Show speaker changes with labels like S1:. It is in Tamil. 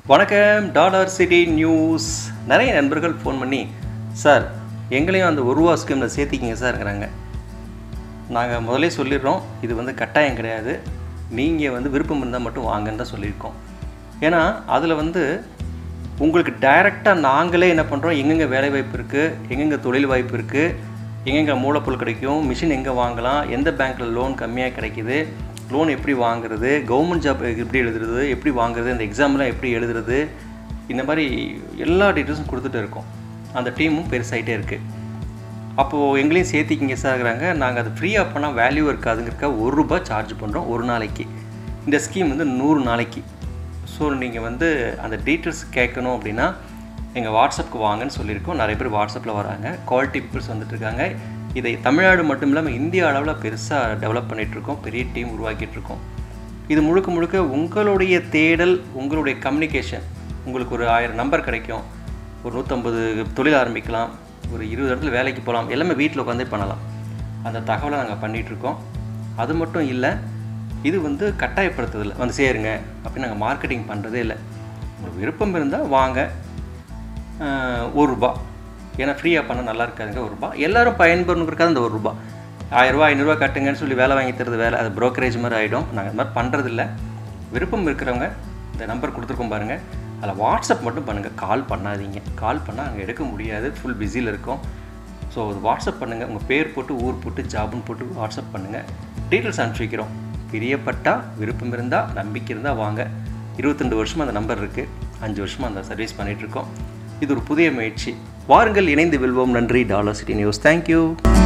S1: வணக்கம் டாலர் சிட்டி நியூஸ் நிறைய நண்பர்கள் ஃபோன் பண்ணி சார் எங்களையும் அந்த ஒரு ரூபா ஸ்கீமில் சேர்த்திக்கிங்க சார்ங்கிறாங்க நாங்கள் முதலே சொல்லிடுறோம் இது வந்து கட்டாயம் கிடையாது நீங்கள் வந்து விருப்பம் இருந்தால் மட்டும் வாங்கன்னு தான் சொல்லியிருக்கோம் ஏன்னா அதில் வந்து உங்களுக்கு டைரெக்டாக நாங்களே என்ன பண்ணுறோம் எங்கெங்கே வேலை வாய்ப்பு இருக்குது எங்கெங்கே தொழில் வாய்ப்பு இருக்குது எங்கெங்கே மூலப்பொருள் கிடைக்கும் மிஷின் எங்கே வாங்கலாம் எந்த பேங்க்கில் லோன் கம்மியாக கிடைக்குது லோன் எப்படி வாங்குறது கவர்மெண்ட் ஜாப் எப்படி எழுதுறது எப்படி வாங்குறது அந்த எக்ஸாம்லாம் எப்படி எழுதுறது இந்த மாதிரி எல்லா டீட்டெயில்ஸும் கொடுத்துட்டு இருக்கோம் அந்த டீமும் பெருசாகிட்டே இருக்குது அப்போது எங்களையும் சேர்த்திக்கிங்க சார்ங்கிறாங்க நாங்கள் அது ஃப்ரீயாக பண்ணால் வேல்யூ இருக்காதுங்கிறக்க ஒரு ரூபாய் சார்ஜ் பண்ணுறோம் ஒரு நாளைக்கு இந்த ஸ்கீம் வந்து நூறு நாளைக்கு ஸோ நீங்கள் வந்து அந்த டீட்டெயில்ஸ் கேட்கணும் அப்படின்னா எங்கள் வாட்ஸ்அப்புக்கு வாங்கன்னு சொல்லியிருக்கோம் நிறைய பேர் வாட்ஸ்அப்பில் வராங்க குவாலிட்டி பீப்புள்ஸ் வந்துட்டுருக்காங்க இதை தமிழ்நாடு மட்டும் இல்லாமல் இந்திய அளவில் பெருசாக டெவலப் பண்ணிகிட்ருக்கோம் பெரிய டீம் உருவாக்கிட்டு இருக்கோம் இது முழுக்க முழுக்க உங்களுடைய தேடல் உங்களுடைய கம்யூனிகேஷன் உங்களுக்கு ஒரு ஆயிரம் நம்பர் கிடைக்கும் ஒரு நூற்றம்பது தொழில் ஆரம்பிக்கலாம் ஒரு இருபது இடத்துல வேலைக்கு போகலாம் எல்லாமே வீட்டில் உட்காந்தே பண்ணலாம் அந்த தகவலை நாங்கள் பண்ணிகிட்ருக்கோம் அது மட்டும் இல்லை இது வந்து கட்டாயப்படுத்துதில்லை வந்து சேருங்க அப்படின்னு நாங்கள் மார்க்கெட்டிங் பண்ணுறதே இல்லை உங்களுக்கு விருப்பம் இருந்தால் வாங்க ஆஹ், ஒரு ரூபா ஏன்னா ஃப்ரீயாக பண்ண நல்லா இருக்காதுங்க ஒரு ரூபா எல்லாரும் பயன்பெறணுங்கிறக்காக அந்த ஒரு ரூபா ஆயிரரூபா ஐநூறுரூவா கட்டுங்கன்னு சொல்லி வேலை வாங்கி தரது வேலை அது brokerage மாதிரி ஆகிடும் நாங்கள் அது மாதிரி பண்ணுறதில்ல விருப்பம் இருக்கிறவங்க இந்த நம்பர் கொடுத்துருக்கோம் பாருங்கள் அதில் வாட்ஸ்அப் மட்டும் பண்ணுங்கள் கால் பண்ணாதீங்க கால் பண்ணால் அங்கே எடுக்க முடியாது ஃபுல் பிஸியில் இருக்கும் ஸோ அது வாட்ஸ்அப் பண்ணுங்கள் உங்கள் பேர் போட்டு ஊர் போட்டு ஜாப்னு போட்டு வாட்ஸ்அப் பண்ணுங்கள் டீட்டெயில்ஸ் அனுப்பிச்சி வைக்கிறோம் பிரியப்பட்டா விருப்பம் இருந்தால் நம்பிக்கை இருந்தால் வாங்க இருபத்தெண்டு வருஷமாக அந்த நம்பர் இருக்குது அஞ்சு வருஷமாக அந்த சர்வீஸ் பண்ணிகிட்ருக்கோம் இது ஒரு புதிய முயற்சி வாருங்கள் இணைந்து வெல்வோம் நன்றி டாலர் சிட்டி நியூஸ் தேங்க்யூ